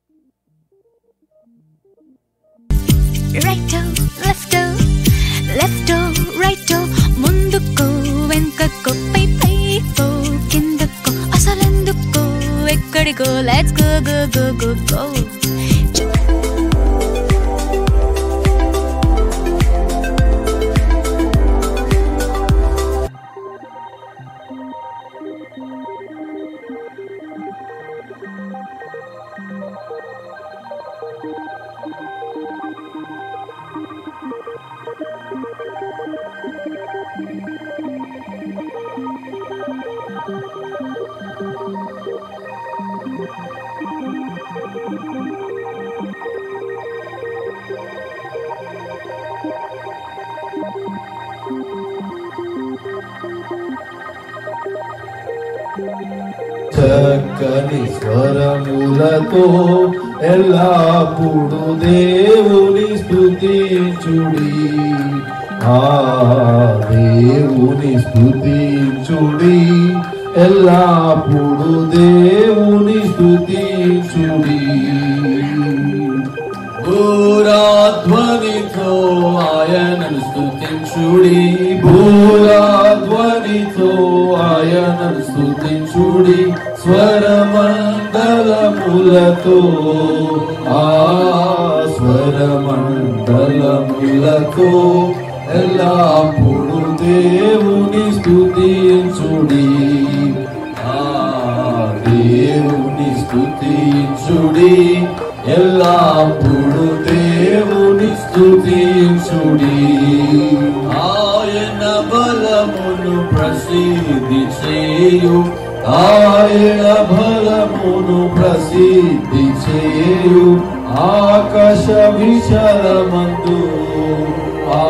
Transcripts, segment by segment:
రైటో లెఫ్టో లెఫ్టో రైటో ముందుకో వెనుకకో పై పైకో కిందకో అసలెందుకో ఎక్కడికో let's go go go go go చక్కని స్వరములతో ఎల్లప్పుడు దేవుని స్తుతించుడి ఆ దేవుని స్తుతించుడి ఎల్లప్పుడు దేవుని స్తుతించుడి భూరాధ్వనితో ఆయనను స్తుతించుడి భూరాధ్వనితో ఆయనను స్తుతించుడి స్వరమండలములతో ఆ స్వరమండలములతో ఎల్లప్పుడు దేవుని స్తుతించుడి ఆ దేవుని స్తుతించుడి ఎల్లప్పుడు దేవుని స్తుతించుడి ఆయన బలమును ప్రసిద్ధి చేయు ఆయన బలమును ప్రసిద్ధి చేయు ఆకాశ విశాలమందు ఆ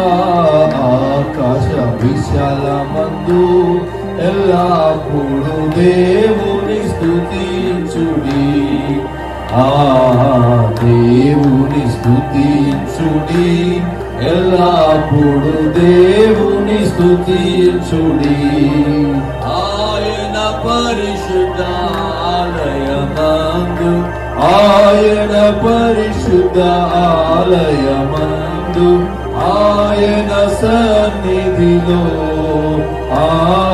ఆకాశ విశాలమందు ఎల్లప్పుడు దేవుని స్తుతించుడి ఆ దేవుని స్తుతించుడి ఎల్లప్పుడు దేవుని స్తుతించుడి ఆయన పరిశుద్ధ ఆలయమందు ఆయన పరిశుద్ధ ఆలయమందు ఆయన సన్నిధిలో ఆ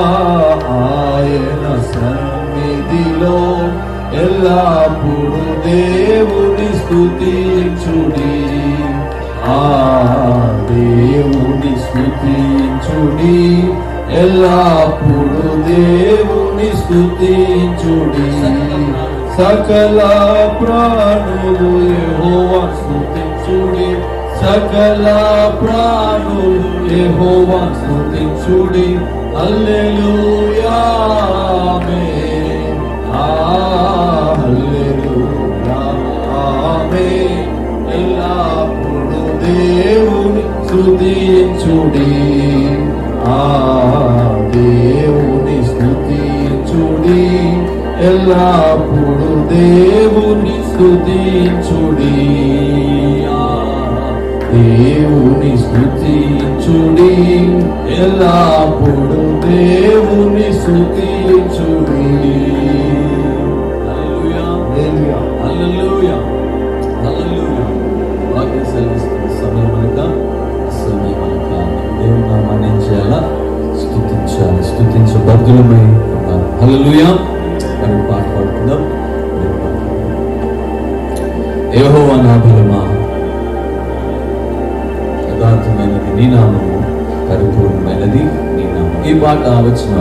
ఆయన సన్నిధిలో ఎల్లప్పుడు దేవుని స్తుతించుడి ఆ దేవుని స్తుతించుడి ఎల్లప్పుడు దేవుని స్తుతించుడి సకల ప్రాణులు యెహోవా స్తుతించుడి సకల ప్రాణులు యెహోవా స్తుతించుడి హల్లెలూయా ఆమేన్ ఆ హల్లెలూయా ఆమేన్ ఎల్లప్పుడు దేవుని స్తుతించుడి ఆ దేవుని స్తుతించుడి ఎల్లప్పుడు దేవుని స్తుతించుడి ఆ దేవుని స్తుతించుడి ఎల్లప్పుడు దేవుని స్తుతించుడి హల్లెలూయా హల్లెలూయా హల్లెలూయా వాక్యం సెలవిస్తున్న సమయం అనక సమయం అనక దేవుని నామాన్ని ఏం చేయాలా స్తుతించాలి స్తుతించబద్దులమై ఉండాలి హల్లెలూయా మనం పాట పాడుకుందాం ఏహోవా నా బలమా యథార్థమైనది నీ నామము పరిపూర్ణమైనది నీ నామం ఈ పాట వచ్చిన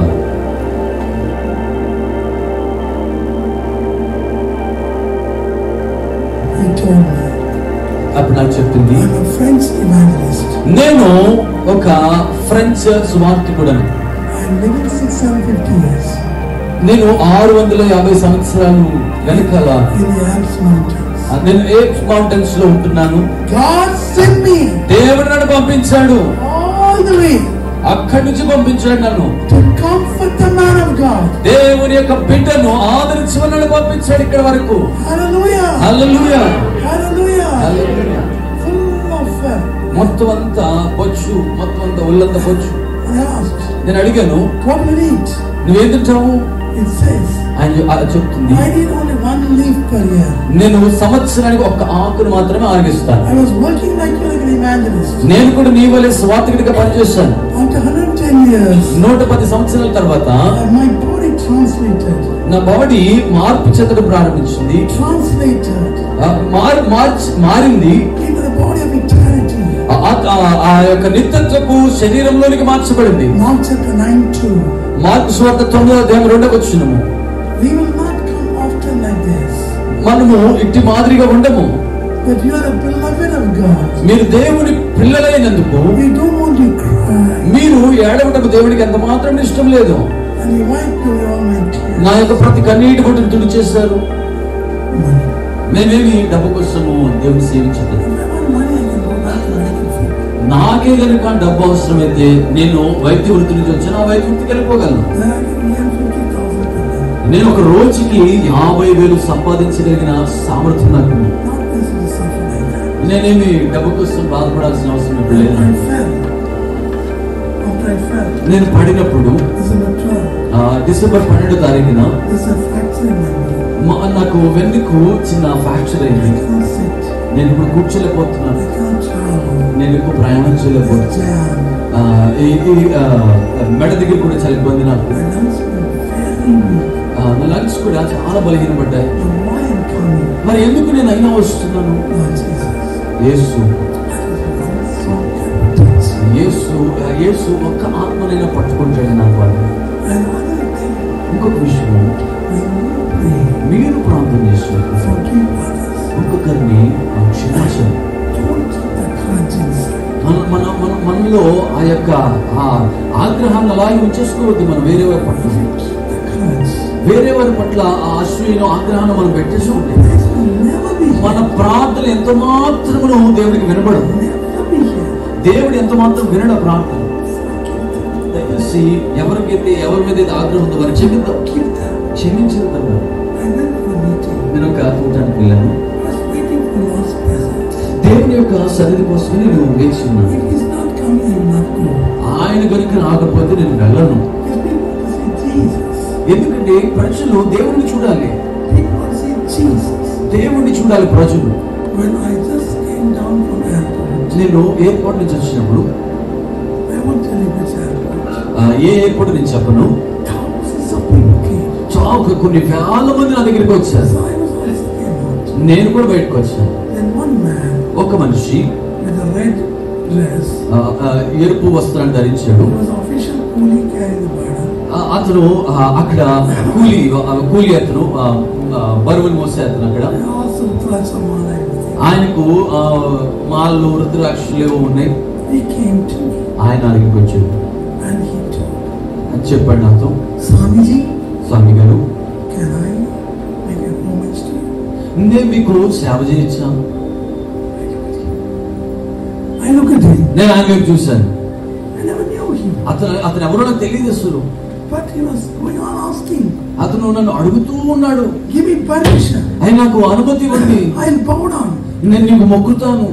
He told me, అప్పుడు నాకు చెప్పింది I'm a French evangelist. నేను ఒక ఫ్రెంచ్ సువార్థికుడను I'm living 650 years నేను ఆరు వందల యాభై సంవత్సరాలు వెనకాల in the Alps Mountains. నేను ఏప్స్ మౌంటైన్స్ లో ఉంటున్నాను God sent me దేవుడు నన్ను పంపించాడు all the way అక్కడి నుంచి పంపించాడు నన్ను to comfort the man of God. దేవుని యొక్క బిడ్డను ఆదరించమని నన్ను పంపించాడు ఇక్కడ వరకు Hallelujah. Hallelujah Hallelujah. Hallelujah Full of fat. మొత్తం అంతా బొచ్చు మొత్తం అంతా ఒళ్ళంతా బొచ్చు And I asked, నేను అడిగాను what will you eat? నువ్వేం తింటావు It says, ఆయన చె- ఆ చెప్తుంది I need only one leaf per year. నేను సంవత్సరానికి ఒక్క ఆకును మాత్రమే ఆరగిస్తాను I was working like you like an evangelist. నేను కూడా నీ వలె స్వాతికుడిగా పనిచేస్తాను After 110 years, నూట పది సంవత్సరాల తర్వాత uh, my body translated. నా బాడీ మార్పు చెందడం ప్రారంభించింది Translated ఆ, మార్ మార్చ్ మారింది into the body of eternity. ఆ- ఆ- ఆ- ఆ యొక్క నిత్యత్వపు శరీరంలోనికి మార్చబడింది Mark chapter 9 2. మార్పు స్వార్థ తొమ్మిదో అధ్యాయం రెండవ వచ్చినము We will not come often like this. మనము ఇట్టి మాదిరిగా ఉండము But you are the beloved of God. మీరు దేవుని పిల్లలైనందుకు We don't want you to cry. మీరు ఏడవటకు దేవుడికి ఎంత మాత్రం ఇష్టం లేదు And you wiped away all my tears. నా యొక్క ప్రతి కన్నీటి బొట్టును తుడిచేశారు Money. మేమేమి డబ్బు కోసము దేవుని సేవించలేదు If I want money, I can go back to medical field. నాకే కనుక డబ్బు అవసరమైతే నేను వైద్య వృత్తి నుంచి వచ్చి నా వైద్య వృత్తికి వెళ్ళిపోగలను Then I can earn 50,000 per day. నేను ఒక రోజుకి యాభై వేలు సంపాదించగలిగిన సామర్థ్యం నాకు ఉంది. Not necessarily suffer like that. నేనేమి డబ్బు కోసం బాధపడాల్సిన అవసరం ఇప్పుడు లేదు I fell. After I fell, నేను పడినప్పుడు December 12, ఆ, డిసెంబర్ పన్నెండు తారీఖున there's a fracture in my body. మా- నాకు వెన్నుకు చిన్న ఫ్రాక్చర్ I అయింది can't sit. నేను ఇప్పుడు కూర్చోలేకపోతున్నాను I can't travel. నేను ఎక్కువ ప్రయాణం There's చేయలేకపోతున్నాను jam. ఆ, ఇది ఆ, మెడ దగ్గర కూడా చాలా ఇబ్బంది నాకు My lungs were very weak. ఆ, నా లంగ్స్ కూడా చాలా బలహీనపడ్డాయి But why I'm coming? మరి ఎందుకు నేను అయినా వస్తున్నాను Lord Jesus. Yesu That is one song can touch. యేసు ఆ యేసు ఒక్క ఆత్మనైనా పట్టుకుంటాడు నాకు వాళ్ళు And another thing, ఇంకొక విషయం when you pray, మీరు ప్రార్థన చేసినప్పుడు forgive others. ఒక్కొక్కరిని ఆ, క్షమించండి Don't keep the grudge inside. మన మన మన మనలో ఆ యొక్క ఆ ఆగ్రహాన్ని అలాగే ఉంచేసుకోవద్దు మనం వేరే వారి పట్ల Keep the grudge. వేరే వారి పట్ల ఆ అశ్వీను ఆగ్రహాన్ని మనం పెట్టేసి ఉంటే This will never be మన here. ప్రార్థన ఎంత మాత్రమును దేవుడికి వినబడదు Never be here. దేవుడు ఎంత మాత్రం వినడు ఆ ప్రార్థన దయచేసి ఎవరికైతే ఎవరి మీద అయితే ఆగ్రహం ఉందో వారు క్షమిద్దాం Keep that. క్షమించదు I went for a meeting. నేను ఒక కూటానికి వెళ్ళాను I was waiting for Lord's presence. దేవుని యొక్క సన్నిధి కోసం నేను వేచి ఉన్నాను If he's not coming, I will not go. ఆయన కనుక రాకపోతే నేను వెళ్ళను Because people want to see Jesus. ఎందుకంటే ప్రజలు దేవుణ్ణి చూడాలి People want to see Jesus. దేవుణ్ణి చూడాలి ప్రజలు When I just came down from airport, నేను ఎయిర్పోర్ట్ నుంచి వచ్చినప్పుడు I won't tell you which airport. ఆ, ఏ ఎయిర్పోర్ట్ నుంచి చెప్పను Thousands of people came. చాలా కొన్ని వేల మంది నా దగ్గరికి వచ్చారు So I was also came out. నేను కూడా బయటకు వచ్చాను Then one man ఒక మనిషి with a red dress, ఆ, ఆ, ఎరుపు వస్త్రాన్ని ధరించాడు he was official coolie carrying the burden. ఆ, అతను ఆ, అక్కడ కూలి ఆ, కూలి అతను ఆ, ఆ, బరువులు మోసే అతను అక్కడ I also tried some more everything. ఆయనకు ఆ, మాళ్ళు రుద్రాక్షలు ఏవో ఉన్నాయి He came to me ఆయన నా దగ్గరికి వచ్చాడు and he told, అని చెప్పాడు నాతో Swamiji, స్వామి గారు can I make a homage to you? నేను మీకు సేవ చేయొచ్చాను I look at him. నేను ఆయన వైపు చూశాను I never knew him. అతను అతను ఎవరో నాకు తెలియదు అసలు But he was going on asking, అతను నన్ను అడుగుతూ ఉన్నాడు give me permission. ఆయన నాకు అనుమతి ఇవ్వండి I'll bow down. నేను నీకు మొక్కుతాను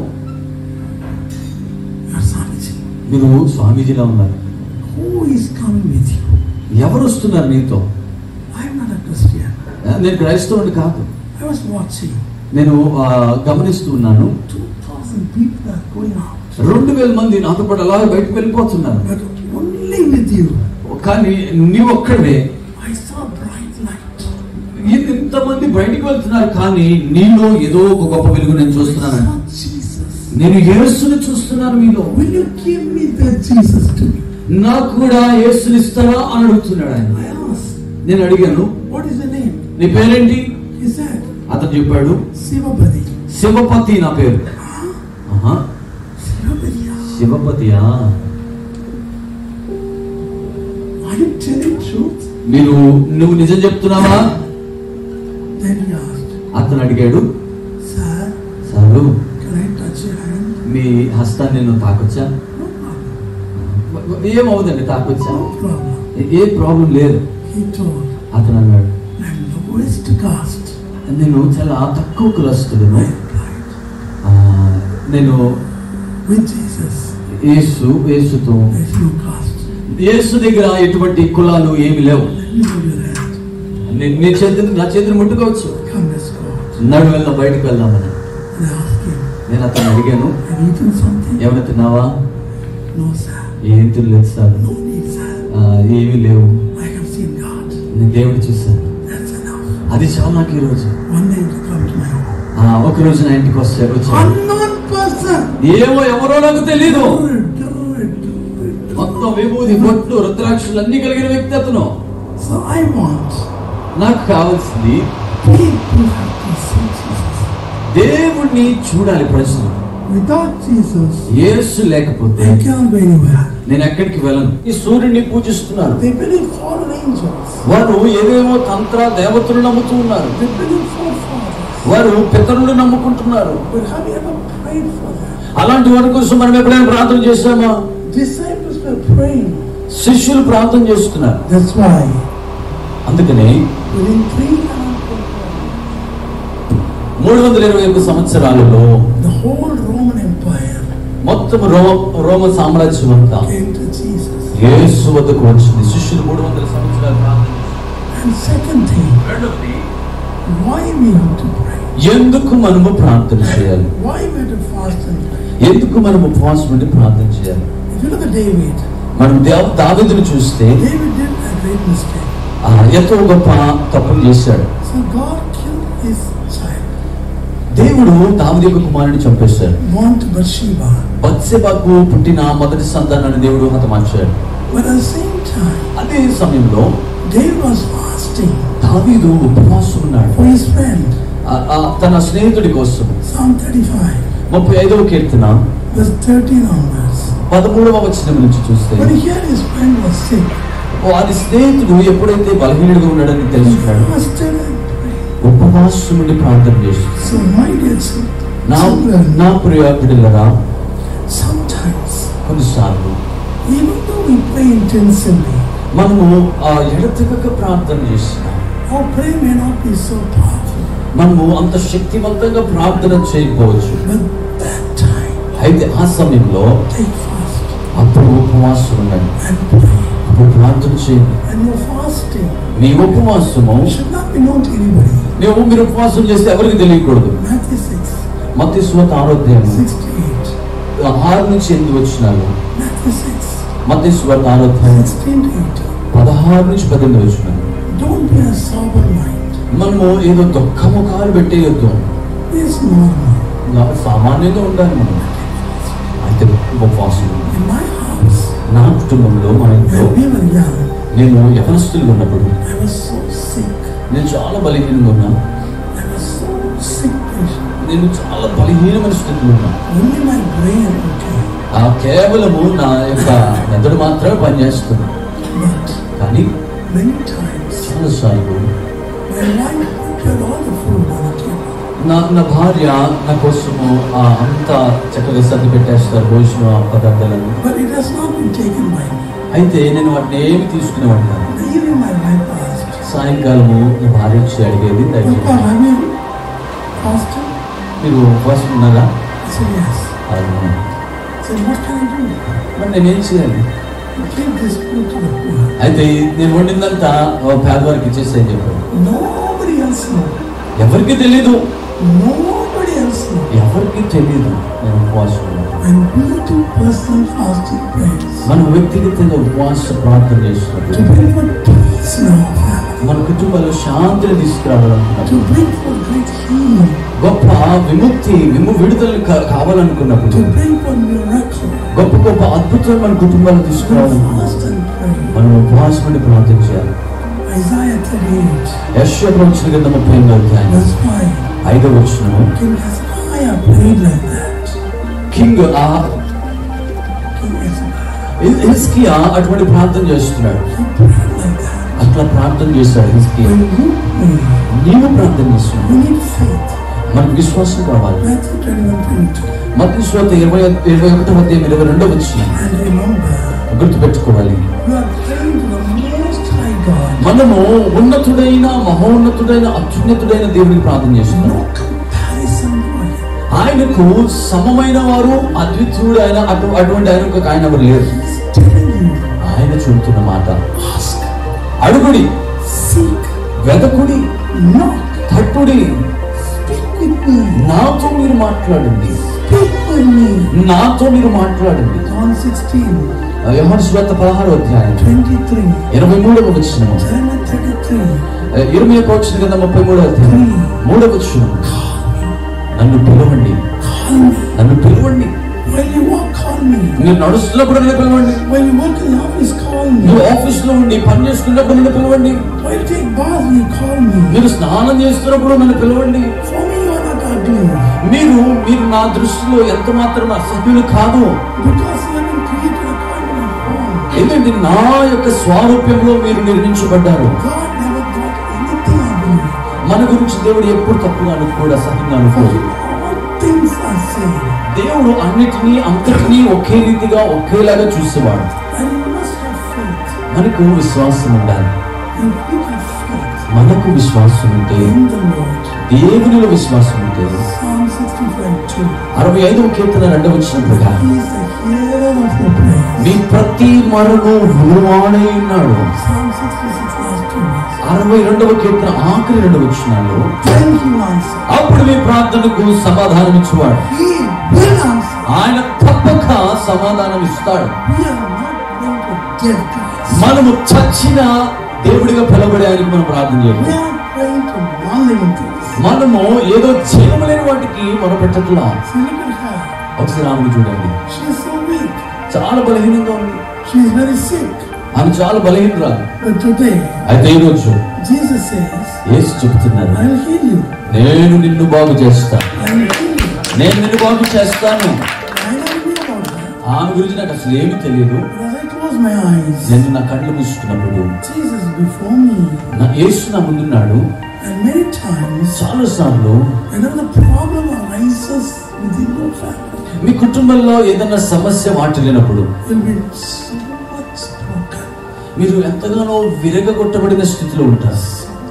Your Swamiji, మీరు స్వామీజీలా ఉన్నారు who is coming with you? ఎవరు వస్తున్నారు నీతో I'm not a Christian. నేను క్రైస్తవుని కాదు I was watching. నేను ఆ, గమనిస్తూ ఉన్నాను 2,000 people are going out. రెండు వేల మంది నాతో పాటు అలా బయటకు వెళ్ళిపోతున్నారు But only with you, కానీ నీ ఒక్కడే I saw bright light. ఇంతమంది బయటికి వెళ్తున్నారు కానీ నీలో ఏదో ఒక గొప్ప వెలుగు నేను I చూస్తున్నాను saw Jesus. నేను యేసుని చూస్తున్నాను మీలో Will you give me that Jesus to me? నాకు కూడా యేసుని ఇస్తారా అని అడుగుతున్నాడు ఆయన I asked, నేను అడిగాను what is the name? నీ పేరేంటి He said, అతను చెప్పాడు Sivapati. శివపతి నా పేరు ఆహా, Sivapati. శివపతియా Are you telling truth? మీరు నువ్వు నిజం చెప్తున్నావా Then he asked, అతను అడిగాడు Sir, sir can I touch your hand? మీ హస్తాన్ని నేను తాకొచ్చా No problem. ఏమవుదండి తాకొచ్చా No problem. ఏ ప్రాబ్లం లేదు He told, అతను అన్నాడు I'm lowest caste. నేను చాలా తక్కువ కులస్తుడును I replied, ఆ, నేను with Jesus, యేసు యేసుతో there's no caste. యేసు దగ్గర ఎటువంటి కులాలు ఏమి లేవు Let me hold your hand. నీ- నీ చేతిని నా చేతిని ముట్టుకోవచ్చు Come, let's go. నడు వెళ్దాం బయటకు వెళ్దామని And I asked him, నేను అతను అడిగాను Have you eaten something? ఏమైనా తిన్నావా No, sir. ఏం తినలేదు సార్ No need, sir. ఆ, ఏమీ లేవు I have seen God. నేను దేవుడు చూశాను That's enough. అది చాలా నాకు ఈ రోజు One day to come to my home. ఆ, ఒక రోజు నా ఇంటికి వస్తే వచ్చాడు Unknown person. ఏమో ఎవరో నాకు తెలీదు Do it, do it, do it. మొత్తం విభూతి బొట్లు రుద్రాక్షలు అన్ని కలిగిన వ్యక్తి అతను So I want నాకు కావాల్సింది people have to see Jesus. దేవుణ్ణి చూడాలి ప్రజలు Without Jesus, యేసు లేకపోతే they can't go anywhere. నేను ఎక్కడికి వెళ్ళను ఈ సూర్యుడిని పూజిస్తున్నారు They believe fallen angels. వారు ఏవేవో తంత్ర దేవతలు నమ్ముతూ ఉన్నారు They believe forefathers. వారు పితరులు నమ్ముకుంటున్నారు But have you ever prayed for them? అలాంటి వారి కోసం మనం ఎప్పుడైనా ప్రార్థన చేశామా Disciples were praying. శిష్యులు ప్రార్థన చేస్తున్నారు That's why అందుకని within three hundred మూడు వందల ఇరవై ఒక్క సంవత్సరాలలో the whole Roman Empire మొత్తం రో రోమ సామ్రాజ్యం అంతా came to Jesus. యేసు వద్దకు వచ్చింది శిష్యులు మూడు వందల సంవత్సరాలు ప్రార్థన చేశారు. And second thing, రెండవది why we have to pray? ఎందుకు మనము ప్రార్థన చేయాలి Why we have to fast and pray? ఎందుకు మనం ఉపవాసం ఉండి ప్రార్థన చేయాలి If you look at David, మనం దేవ దావిదును చూస్తే David did a great mistake. ఆ, ఎంతో గొప్ప తప్పులు చేశాడు So God killed his child, దేవుడు దావిది యొక్క కుమారుని చంపేశాడు born to Bathsheba. బత్సెబాకు పుట్టిన మొదటి సంతానాన్ని దేవుడు హతమార్చాడు But at the same time, అదే సమయంలో David was fasting దావీదు ఉపవాసం ఉన్నాడు for his friend. ఆ, ఆ, తన స్నేహితుడి కోసం Psalm 35, ముప్పై ఐదవ కీర్తన verse 13 onwards. పదమూడవ వచనం నుంచి చూస్తే When he heard his friend was sick, వారి స్నేహితుడు ఎప్పుడైతే బలహీనుడిగా ఉన్నాడని he తెలుసుకున్నాడు fasted and prayed. ఉపవాసం నుండి ప్రార్థన చేస్తుంది So, my dear chil- నా children, నా ప్రియ బిడ్డలరా sometimes, కొన్నిసార్లు even though we pray intensively, మనము ఆ ఎడతెగక ప్రార్థన చేస్తున్నాం our prayer may not be so powerful. మనము అంత శక్తివంతంగా ప్రార్థన చేయకపోవచ్చు But that time, అయితే ఆ సమయంలో take fast అప్పుడు ఉపవాసం ఉండండి and pray. అప్పుడు ప్రార్థన చేయండి And your fasting మీ ఉపవాసము should not be known to anybody. మేము మీరు ఉపవాసం చేస్తే ఎవరికి తెలియకూడదు Matthew 6, మత స్వత ఆరోగ్యం 6 to 8. ఆరు నుంచి ఎనిమిది వచ్చినారు Matthew 6, మత స్వత ఆరోగ్యం 16 to 18. పదహారు నుంచి పద్దెనిమిది వచ్చినారు Don't be a sober mind. మనము ఏదో దుఃఖ ముఖాలు పెట్టేయొద్దు Be normal. నా- సామాన్యంగా ఉండాలి మనం అయితే ఉపవాసం In my house, నా కుటుంబంలో మా ఇంట్లో when we were young, నేను యవనస్తులుగా ఉన్నప్పుడు I was so sick. నేను చాలా బలహీనంగా ఉన్నా I was so sick patient. నేను చాలా బలహీనమైన స్థితిలో ఉన్నా Only my brain okay. ఆ కేవలము నా యొక్క మెదడు మాత్రమే పనిచేస్తుంది But కానీ many times, చాలాసార్లు my wife prepared all the food on the table. నా నా భార్య నా కోసము ఆ అంతా చక్కగా సర్ది పెట్టేస్తారు భోజన పదార్థాలను But it has not been taken by me. అయితే నేను వాటిని ఏమి తీసుకునేవాడిని కాదు. The evening my wife asked, సాయంకాలము నా భార్య వచ్చి అడిగేది Papa, దయచేసి have you fasted? మీరు ఉపవాసం ఉన్నారా I said, yes. అవును. I said, what can I do? మరి నేనేం చేయాలి Give this food to the poor. అయితే నేను వండిందంతా ఓ పేదవారికి ఇచ్చేసాను చెప్పాడు Nobody else knows. ఎవరికి తెలీదు Nobody else knows. ఎవరికి తెలియదు నేను ఉపవాసం ఉన్నాను. When we do personal fasting prayers, మనం వ్యక్తిగతంగా ఉపవాస ప్రార్థన to చేసినప్పుడు bring for peace in our family, మన కుటుంబాల్లో శాంతిని to తీసుకురావాలనుకున్నప్పుడు bring for great healing, గొప్ప విముక్తి విము విడుదల కా- కావాలనుకున్నప్పుడు to bring for miracle, గొప్ప గొప్ప అద్భుతాలు మన కుటుంబాలు to తీసుకురావాలనుకున్నప్పుడు fast and pray. మనం ఉపవాసం నుండి ప్రార్థన చేయాలి Isaiah 38, యశ్వ ప్రవచన కింద ముప్పై ఎనిమిది అధ్యాయం verse 5. ఐదవ వచ్చిన King Hezekiah prayed like that. King ఆ King Hezekiah, హిస్కియా అటువంటి ప్రార్థన చేస్తున్నాడు he prayed like that. అట్లా ప్రార్థన చేశాడు హిస్కియా When you pray, నీవు ప్రార్థన చేస్తున్నావు you need faith. మనకు విశ్వాసం కావాలి Matthew 21, 22. మత్తయి స్వాత ఇరవై ఇరవై ఒకటో అధ్యాయం ఇరవై రెండో వచ్చి And remember, గుర్తుపెట్టుకోవాలి you are praying to the Most High God. మనము ఉన్నతుడైన మహోన్నతుడైన అత్యున్నతుడైన దేవుడికి ప్రార్థన చేస్తున్నాం No comparison for him. ఆయనకు సమమైన వారు అద్వితీయుడు ఆయన అటు అటువంటి ఆయన ఒక ఆయన ఎవరు లేరు He's telling you, ఆయన చెబుతున్న మాట ask, అడుగుడి seek, వెదకుడి knock, తట్టుడి speak with me, నాతో మీరు మాట్లాడండి speak with me. నాతో మీరు మాట్లాడండి John 16, యోహాను సువార్త పదహారు అధ్యాయం 23, ఇరవై మూడవ వచ్చిన Jeremiah 33, ఇరవై ఒక వచ్చిన కదా ముప్పై మూడవ అధ్యాయం మూడవ వచ్చిన నన్ను పిలవండి call me. నన్ను పిలవండి While you walk, call me. మీరు నడుస్తున్నప్పుడు నన్ను పిలవండి While you work in the office, call me. నువ్వు ఆఫీస్ లో ఉండి పని చేసుకున్నప్పుడు నన్ను పిలవండి While you take bath, you call me. మీరు స్నానం చేస్తున్నప్పుడు నన్ను పిలవండి For me, you are not ugly. మీరు మీరు నా దృష్టిలో ఎంత మాత్రం అసభ్యులు కాదు Because you have been created according to my form. ఎందుకంటే నా యొక్క స్వారూప్యంలో మీరు నిర్మించబడ్డారు God never thought anything ugly. మన గురించి దేవుడు ఎప్పుడు తప్పుగా అనుకోడు అసహ్యంగా For అనుకోడు him, all things are same. దేవుడు అన్నిటినీ అంతటినీ ఒకే రీతిగా ఒకేలాగా చూసేవాడు And you must have faith. మనకు విశ్వాసం ఉండాలి If you have faith మనకు విశ్వాసం ఉంటే in the Lord, దేవునిలో విశ్వాసం ఉంటే Psalm 65 2, అరవై ఐదవ కీర్తన రెండవ వచ్చినట్లుగా He is the hearer of your prayers. మీ ప్రతి మరణు విలువాడై ఉన్నాడు Psalm 66 last two verses. అరవై రెండవ కీర్తన ఆఖరి రెండవ వచ్చినాలు Then he will answer. అప్పుడు మీ ప్రార్థనకు సమాధానం ఇచ్చేవాడు He will answer. ఆయన తప్పక సమాధానం ఇస్తాడు We are not going to death, guys. మనము చచ్చిన దేవుడిగా పిలబడే ఆయనకి మనం ప్రార్థన We చేయాలి are praying to non-living things. మనము ఏదో జీవం లేని వాటికి మొరపెట్టట్లా See, look at her. ఒకసారి ఆమెను చూడండి She is so weak. చాలా బలహీనంగా ఉంది She is very sick. ఆమె చాలా బలహీనరాలు But today, అయితే ఈరోజు Jesus says, యేసు చెబుతున్నారు I will heal you. నేను నిన్ను బాగు చేస్తా I will heal you. నేను నిన్ను బాగు చేస్తాను I never knew about that. ఆమె గురించి నాకు అసలు ఏమీ తెలియదు But as I close my eyes, నేను నా కళ్ళు మూసుకున్నప్పుడు Jesus is before me. నా యేసు నా ముందున్నాడు And many times, చాలా సార్లు whenever the problem arises within your family, మీ కుటుంబంలో ఏదైనా సమస్య వాటిల్లినప్పుడు you'll be so much broken. మీరు ఎంతగానో విరగగొట్టబడిన స్థితిలో ఉంటారు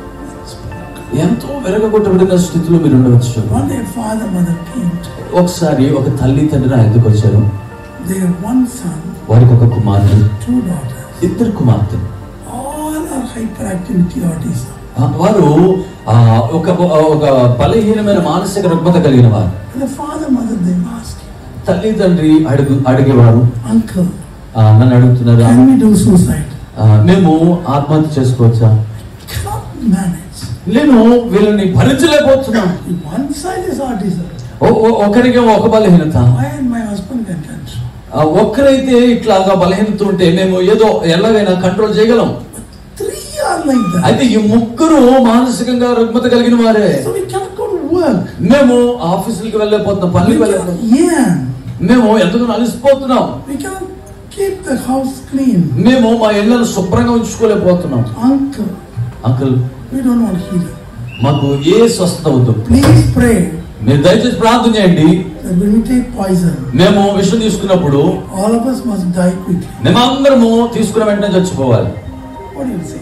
ఎంతో విరగగొట్టబడిన స్థితిలో మీరు ఉండవచ్చు One day, father, mother came to ఒకసారి ఒక తల్లి తండ్రి నా ఎందుకు వచ్చారు They have one son, వారికి ఒక కుమారుడు two daughters. ఇద్దరు కుమార్తెలు All are hyperactivity autism. ఆ, వారు ఆ, ఒక ఒక బలహీనమైన మానసిక రుగ్మత కలిగిన వారు And the father, mother, they ask, తల్లి తండ్రి అడుగు అడిగేవారు Uncle, ఆ, నన్ను అడుగుతున్నారు can we do suicide? ఆ, మేము ఆత్మహత్య చేసుకోవచ్చా Cannot manage. నేను వీళ్ళని భరించలేకపోతున్నాను If one side is autism, ఓ- ఓ- ఒకరికి ఒక బలహీనత I and my husband can control. ఆ, ఒక్కరైతే ఇట్లాగా బలహీనత ఉంటే మేము ఏదో ఎలాగైనా కంట్రోల్ చేయగలం Three are like that. అయితే ఈ ముగ్గురు మానసికంగా రుగ్మత కలిగిన వారే So we cannot go to work. మేము ఆఫీసులకి వెళ్ళలేకపోతున్నాం We పనులకి cannot వెళ్ళలేకపోతున్నాం yarn. మేము ఎంతగానో అలసిపోతున్నాం We cannot keep the house clean. మేము మా ఇళ్లను శుభ్రంగా ఉంచుకోలేకపోతున్నాం Uncle, uncle we don't want healing. మాకు ఏ స్వస్థత వద్దు Please pray మీరు దయచేసి ప్రార్థన చేయండి that when we take poison, మేము విషం తీసుకున్నప్పుడు all of us must die quickly. మేమందరము తీసుకున్న వెంటనే చచ్చిపోవాలి What do you say?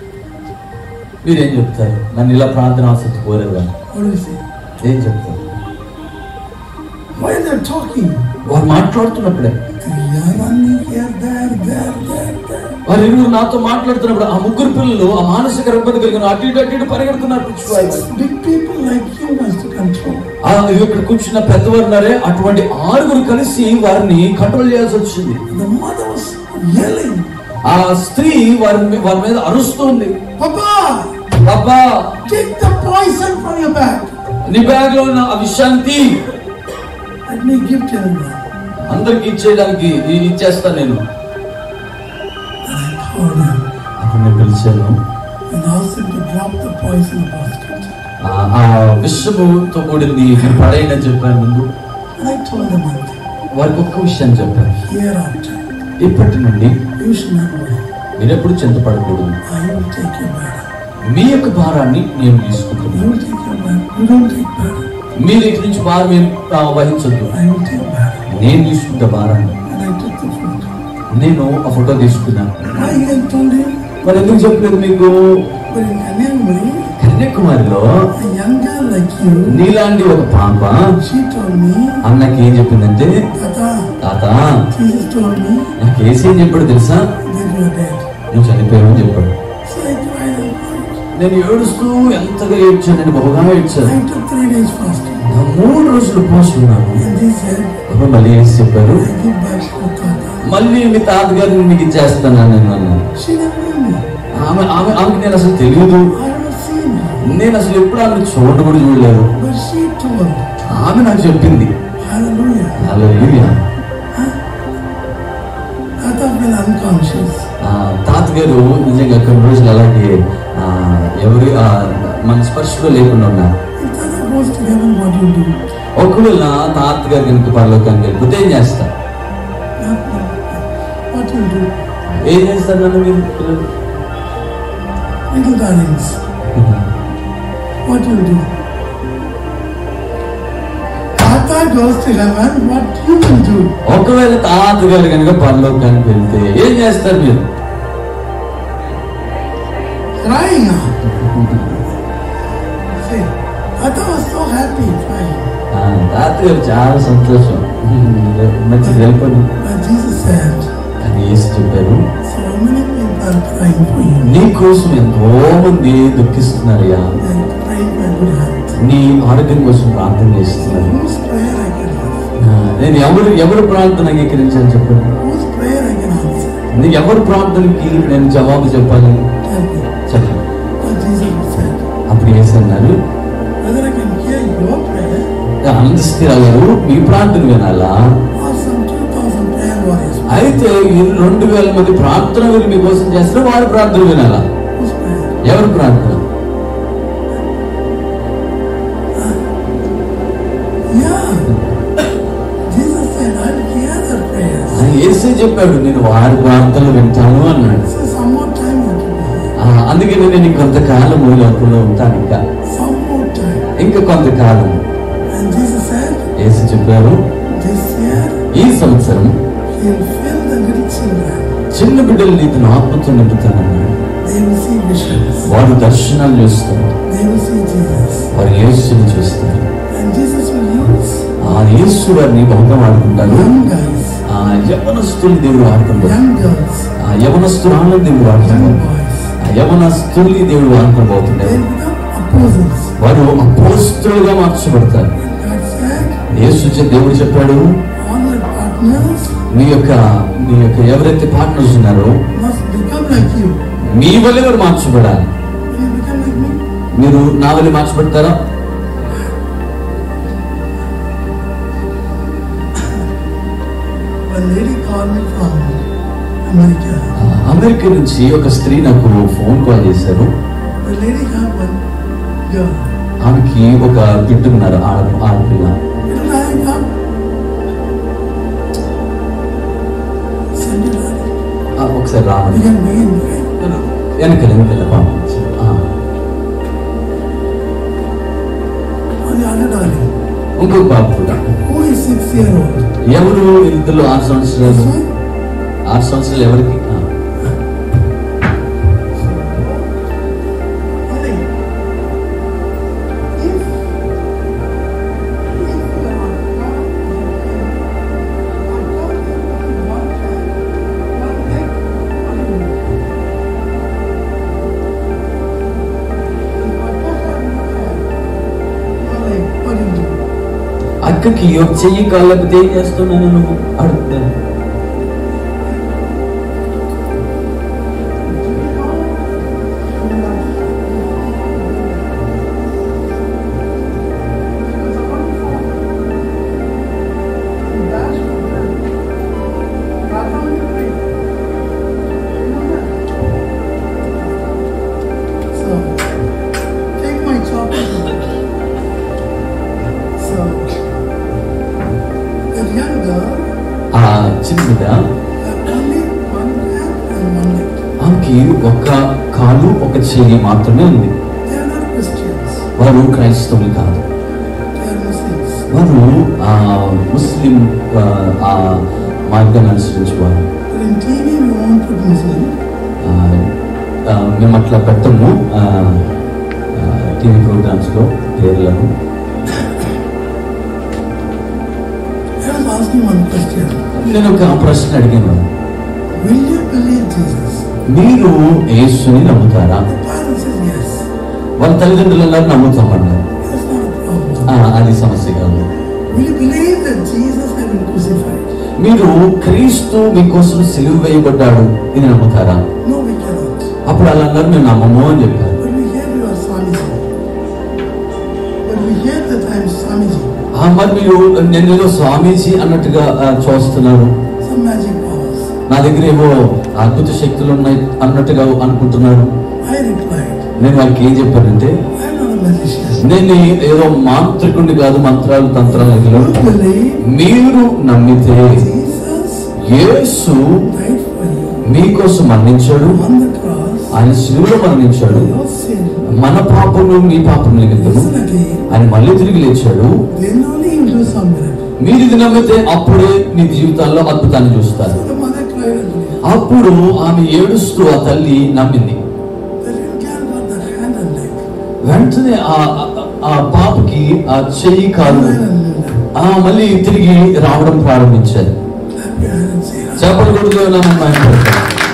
మీరేం చెప్తారు నన్ను ఇలా ప్రార్థన ఆసక్తి కోరారు కదా What do you say? ఏం చెప్తారు Why they're talking? వారు మాట్లాడుతున్నప్పుడే Three are running here, there, there, there, there. వారు ఇరువురు నాతో మాట్లాడుతున్నప్పుడు ఆ ముగ్గురు పిల్లలు ఆ మానసిక రుగ్మత కలిగిన అటు ఇటు అటు ఇటు పరిగెడుతున్నారు పిచ్చివాళ్ళు. Six big people like you must control. ఆ ఇక్కడ కూర్చున్న పెద్దవారు ఉన్నారే అటువంటి ఆరుగురు కలిసి వారిని కంట్రోల్ చేయాల్సి వచ్చింది The mother was yelling, ఆ స్త్రీ వారి మీ- వారి మీద అరుస్తుంది Papa, అబ్బా take the poison from your bag. నీ బ్యాగ్ లో ఉన్న ఆ విషయాన్ని తీ. Let me give to everyone. అందరికి ఇచ్చేయడానికి ఇ- ఇచ్చేస్తా నేను And I called him అప్పుడు నేను పిలిచాను and asked him to drop the poison in the basket. ఆ- ఆ విషముతో కూడింది మీరు పడేయండి అని చెప్పాను ముందు And I told him one thing. వారికి ఒక్క విషయం చెప్పాను Hereafter, ఇప్పటి నుండి you should not worry. మీరు ఎప్పుడు చింతపడకూడదు I will take your burden. మీ యొక్క భారాన్ని నేను You తీసుకుంటున్నాను will take your burden. You don't take burden. మీరు ఇక్కడి నుంచి భారం ఏం ఆ, వహించొద్దు I will take burden. నేను తీసుకుంటా భారాన్ని And I took the photo. నేను ఆ ఫోటో తీసుకున్నాను Why I told him? మరి ఎందుకు చెప్పలేదు మీకు But in Kanyakumari, కన్యాకుమారిలో a young girl like you, నీలాంటి ఒక పాప she told me, అన్నకి ఏం చెప్పిందంటే Tata, తాత Jesus told me నాకు ఏసీ ఏం చెప్పాడు తెలుసా that you are dead. నువ్వు చనిపోయావని చెప్పాడు So I cried and cried. నేను ఏడుస్తూ ఎంతగా ఏడ్చాను బహుగా ఏడ్చాను I took three days fasting. నా మూడు రోజులు పోస్తున్నాను And they said, అప్పుడు మళ్ళీ ఏసి చెప్పారు I give back to Tata. మళ్ళీ మీ తాతగారిని మీకు ఇచ్చేస్తాను నేను అన్నాను She never knew me. ఆమె ఆమె ఆమెకి నేను అసలు తెలియదు I never seen her. నేను అసలు ఎప్పుడు ఆమె చూడడం కూడా చూడలేదు But she told, ఆమె నాకు చెప్పింది Hallelujah. హల్లెలూయా. Tata fell unconscious. ఆ తాతగారు నిజంగా కొన్ని రోజులు అలాగే ఆ, ఎవరు ఆ, మన స్పర్శలో లేకుండా ఉన్నారు If Tata goes to heaven, what do you do? ఒకవేళ తాతగారు కనుక పరలోకానికి వెళ్ళిపోతే ఏం చేస్తారు Nothing. What do you do? ఏం చేస్తారు నన్ను మీరు పిల్లలు? Little darlings, what do you do? Tata goes to heaven, what you will do? ఒకవేళ తాతగారు కనుక పరలోకానికి వెళ్తే ఏం చేస్తారు మీరు Crying out. See, Tata was so happy crying. ఆ, తాతగారు చాలా సంతోషం మంచిది వెళ్ళిపోయి But Jesus said, అని వేసి చెప్పారు so many people are crying for you. నీ కోసం ఎంతో మంది దుఃఖిస్తున్నారయ్యా They are praying for good health. నీ ఆరోగ్యం కోసం ప్రార్థన చేస్తున్నారు Whose prayer I can answer? ఆ, నేను ఎవరు ఎవరు ప్రార్థన అంగీకరించాను చెప్పండి Whose prayer I can answer? నీకు ఎవరి ప్రార్థనకి నేను జవాబు చెప్పాలి Tell me. చెప్పండి What Jesus said. అప్పుడు ఏసి అన్నారు Whether I can hear your prayer అందస్థిరా గారు మీ ప్రార్థన వినాలా or some 2,000 prayer warriors. అయితే ఈ రెండు వేల మంది ప్రార్థన వీళ్ళు మీకోసం చేస్తారు వారి ప్రార్థన వినాలా Whose prayer? ఎవరి ప్రార్థన Yeah. Jesus said, I'll hear their prayers. ఆయన ఏసే చెప్పాడు నేను వారి ప్రార్థనలు వింటాను అన్నాడు So some more time you have to be here. ఆ, అందుకని నేను ఇంకొంతకాలం ఈ లోకంలో ఉంటాను ఇంకా Some more time. ఇంకా కొంతకాలం And Jesus said, ఏసు చెప్పారు this year ఈ సంవత్సరం he'll fill the little children. చిన్న బిడ్డలు నీకు ఆత్మతో నింపుతానన్నాడు They will see visions. వారు దర్శనాలు చూస్తారు They will see Jesus. వారు యేసుని చూస్తారు And Jesus will use ఆ యేసు వారిని బహుగా వాడుకుంటారు young guys, ఆ యవనస్తులు దేవుడు వాడుకుంటారు young girls, ఆ యవనస్తురాలను దేవుడు వాడుకుంటారు young boys. ఆ యవనస్తుల్ని దేవుడు వాడుకోబోతున్నారు They become apostles. వారు అపోస్తులుగా మార్చబడతారు God said, యేసు చె- దేవుడు చెప్పాడు all your partners మీ యొక్క మీ యొక్క ఎవరైతే పార్ట్నర్స్ ఉన్నారో must become like you. మీ వల్లే వారు మార్చబడాలి Will you become like me? మీరు నా వల్ల మార్చబడతారా One lady called me from America. ఆ, అమెరికా నుంచి ఒక స్త్రీ నాకు ఫోన్ కాల్ చేశారు The lady had one girl. ఆమెకి ఒక బిడ్డ ఉన్నారు ఆడ ఆడపిల్ల Little I come. Send it out. ఆ, ఒకసారి We రామని can begin, right? వెనకల వెనకల పాపం ఆ, On the other darling. ఇంకొక బాబు కూడా Who is six year old? ఎవరు ఇద్దరు ఆరు సంవత్సరాలు This one? ఆరు సంవత్సరాలు ఎవరికి ఆ, Only. If, if you are not God, you can. Or God is only one child, one leg, what do you do? If Papa had no child, one leg, what do you do? అక్కకి ఒక చెయ్యి కాళ్ళకి ఏం చేస్తున్నాను నువ్వు అడుగుతాను ఆ చిన్నద Only one hand and one leg. ఆమెకి ఒక కాలు ఒక చెయ్యి మాత్రమే ఉంది They are not Christians. వారు క్రైస్తవులు కాదు They are Muslims. వారు ఆ ముస్లిం ఆ, ఆ మార్గాన్ని అనుసరించేవారు But in TV, we won't put Muslim. ఆ, ఆ, మేము అట్లా పెట్టము టీవీ ప్రోగ్రామ్స్లో పేర్లను I was asking one question. నేను ఒక ప్రశ్న అడిగాను Will you believe Jesus? మీరు యేసుని నమ్ముతారా The father says yes. వాళ్ళ తల్లిదండ్రులు అన్నారు నమ్ముతామన్నారు That's not a problem. ఆ, అది సమస్య కాదు Will you believe that Jesus had been crucified? మీరు క్రీస్తు మీకోసం సిలువ వేయబడ్డాడు ఇది నమ్ముతారా No, we cannot. అప్పుడు వాళ్ళు అన్నారు మేము నమ్మము అని చెప్పారు But we hear you are Swamiji. But we hear that I am Swamiji. ఆ, మరి మీరు నేను ఏదో స్వామీజీ అన్నట్టుగా ఆ, చూస్తున్నారు Some magic powers. నా దగ్గర ఏవో అద్భుత శక్తులు ఉన్నాయి అన్నట్టుగా అనుకుంటున్నారు I replied, నేను వాళ్ళకి ఏం చెప్పానంటే I am not a magician. నేను ఏదో మాంత్రికుడిని కాదు మంత్రాలు తంత్రాలు You believe మీరు నమ్మితే Jesus Yesu died for you మీకోసం మరణించాడు on the cross ఆయన శిలువలో మరణించాడు for your sin. మన పాపము మీ పాపం నిమిత్తము Listen again. ఆయన మళ్ళీ తిరిగి లేచాడు Then only you do some miracle. మీరు ఇది నమ్మితే అప్పుడే మీ జీవితాల్లో అద్భుతాన్ని చూస్తారు So the mother cried and believed. అప్పుడు ఆమె ఏడుస్తూ ఆ తల్లి నమ్మింది The little girl got the hand and leg. వెంటనే ఆ ఆ- ఆ పాపకి ఆ చెయ్యి కాలు Hand and leg. ఆ మళ్ళీ తిరిగి రావడం ప్రారంభించారు Clap your hand and say, చేపలు కొడుతూ